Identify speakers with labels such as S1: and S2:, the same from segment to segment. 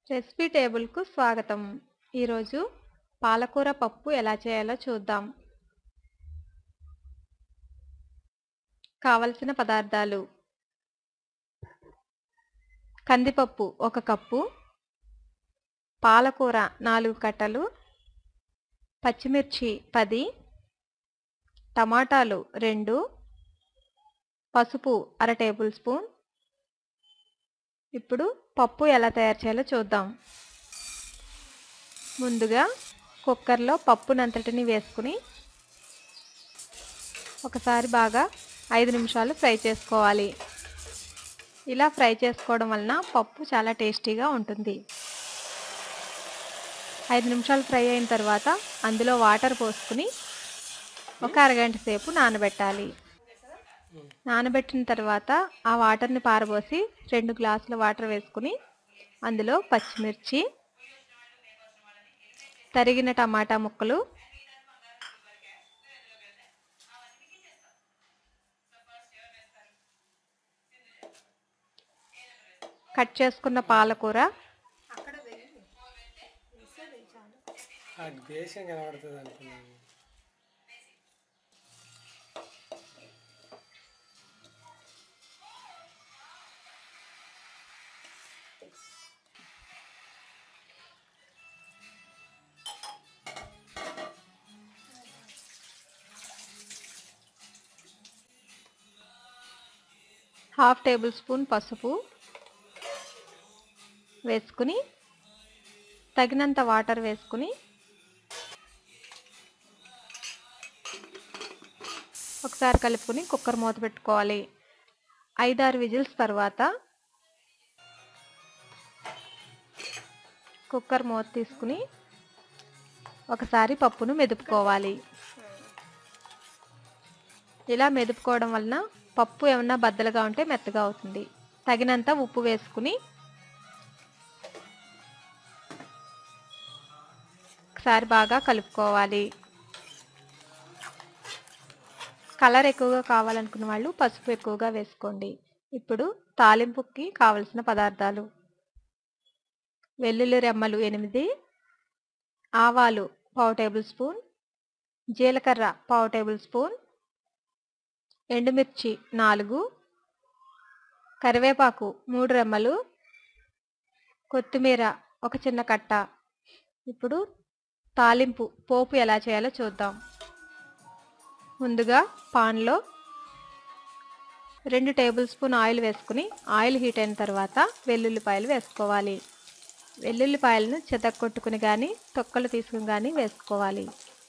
S1: recipe టేబుల్కు స్వాగతం ఈరోజు పాలకూర పప్పు ఎలా చేయాలో చూద్దాం కావలసిన పదార్థాలు కందిపప్పు ఒక కప్పు పాలకూర నాలుగు కట్టలు పచ్చిమిర్చి పది టమాటాలు రెండు పసుపు అర టేబుల్ స్పూన్ ఇప్పుడు పప్పు ఎలా తయారు చేయాలో చూద్దాం ముందుగా కుక్కర్లో పప్పునంతటిని వేసుకుని ఒకసారి బాగా ఐదు నిమిషాలు ఫ్రై చేసుకోవాలి ఇలా ఫ్రై చేసుకోవడం వలన పప్పు చాలా టేస్టీగా ఉంటుంది ఐదు నిమిషాలు ఫ్రై అయిన తర్వాత అందులో వాటర్ పోసుకుని ఒక అరగంట సేపు నానబెట్టాలి నానబెట్టిన తర్వాత ఆ వాటర్ని పారబోసి రెండు గ్లాసుల వాటర్ వేసుకుని అందులో పచ్చిమిర్చి తరిగిన టమాటా ముక్కలు కట్ చేసుకున్న పాలకూర
S2: ఆ దేశం కనబడుతుంది అనుకున్నాను
S1: హాఫ్ టేబుల్ స్పూన్ పసుపు వేసుకుని తగినంత వాటర్ వేసుకుని ఒకసారి కలుపుకొని కుక్కర్ మూత పెట్టుకోవాలి ఐదారు విజిల్స్ తర్వాత కుక్కర్ మూత తీసుకుని ఒకసారి పప్పును మెదుపుకోవాలి ఇలా మెదుపుకోవడం వలన పప్పు ఏమన్నా బద్దలుగా ఉంటే మెత్తగా అవుతుంది తగినంత ఉప్పు వేసుకుని ఒకసారి బాగా కలుపుకోవాలి కలర్ ఎక్కువగా కావాలనుకున్న వాళ్ళు పసుపు ఎక్కువగా వేసుకోండి ఇప్పుడు తాలింపుకి కావలసిన పదార్థాలు వెల్లుల్లి రెమ్మలు ఎనిమిది ఆవాలు పావు టేబుల్ స్పూన్ జీలకర్ర పావు టేబుల్ స్పూన్ ఎండుమిర్చి నాలుగు కరివేపాకు మూడు రెమ్మలు కొత్తిమీర ఒక చిన్న కట్ట ఇప్పుడు తాలింపు పోపు ఎలా చేయాలో చూద్దాం ముందుగా పాన్లో రెండు టేబుల్ స్పూన్ ఆయిల్ వేసుకుని ఆయిల్ హీట్ అయిన తర్వాత వెల్లుల్లిపాయలు వేసుకోవాలి వెల్లుల్లిపాయలను చెతక్కొట్టుకుని కానీ తొక్కలు తీసుకుని కానీ వేసుకోవాలి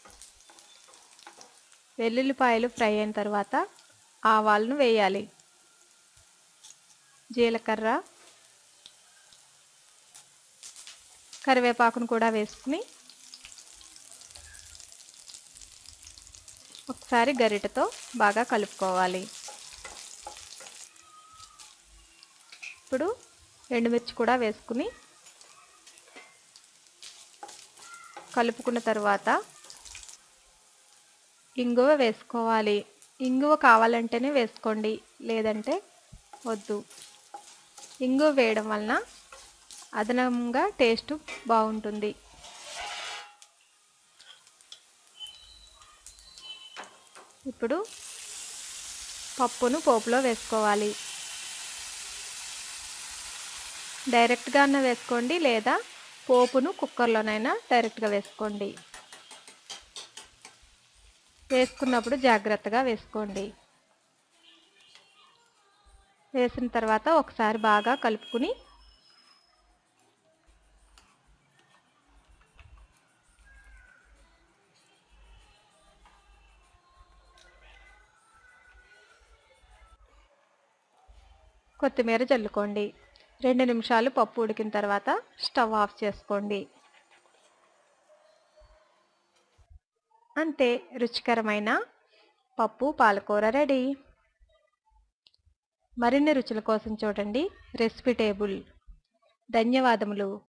S1: వెల్లుల్లిపాయలు ఫ్రై అయిన తర్వాత ఆవాలను వేయాలి జీలకర్ర కరివేపాకును కూడా వేసుకుని ఒకసారి గరిటతో బాగా కలుపుకోవాలి ఇప్పుడు ఎండుమిర్చి కూడా వేసుకుని కలుపుకున్న తర్వాత ఇంగువ వేసుకోవాలి ఇంగువ కావాలంటేనే వేసుకోండి లేదంటే వద్దు ఇంగువ వేయడం వలన అదనంగా టేస్ట్ బాగుంటుంది ఇప్పుడు పప్పును పోపులో వేసుకోవాలి డైరెక్ట్గా అన్న వేసుకోండి లేదా పోపును కుక్కర్లోనైనా డైరెక్ట్గా వేసుకోండి వేసుకున్నప్పుడు జాగ్రత్తగా వేసుకోండి వేసిన తర్వాత ఒకసారి బాగా కలుపుకుని కొత్తిమీర చల్లుకోండి రెండు నిమిషాలు పప్పు ఉడికిన తర్వాత స్టవ్ ఆఫ్ చేసుకోండి అంతే రుచికరమైన పప్పు పాలకూర రెడీ మరిన్ని రుచుల కోసం చూడండి రెసిపీ టేబుల్ ధన్యవాదములు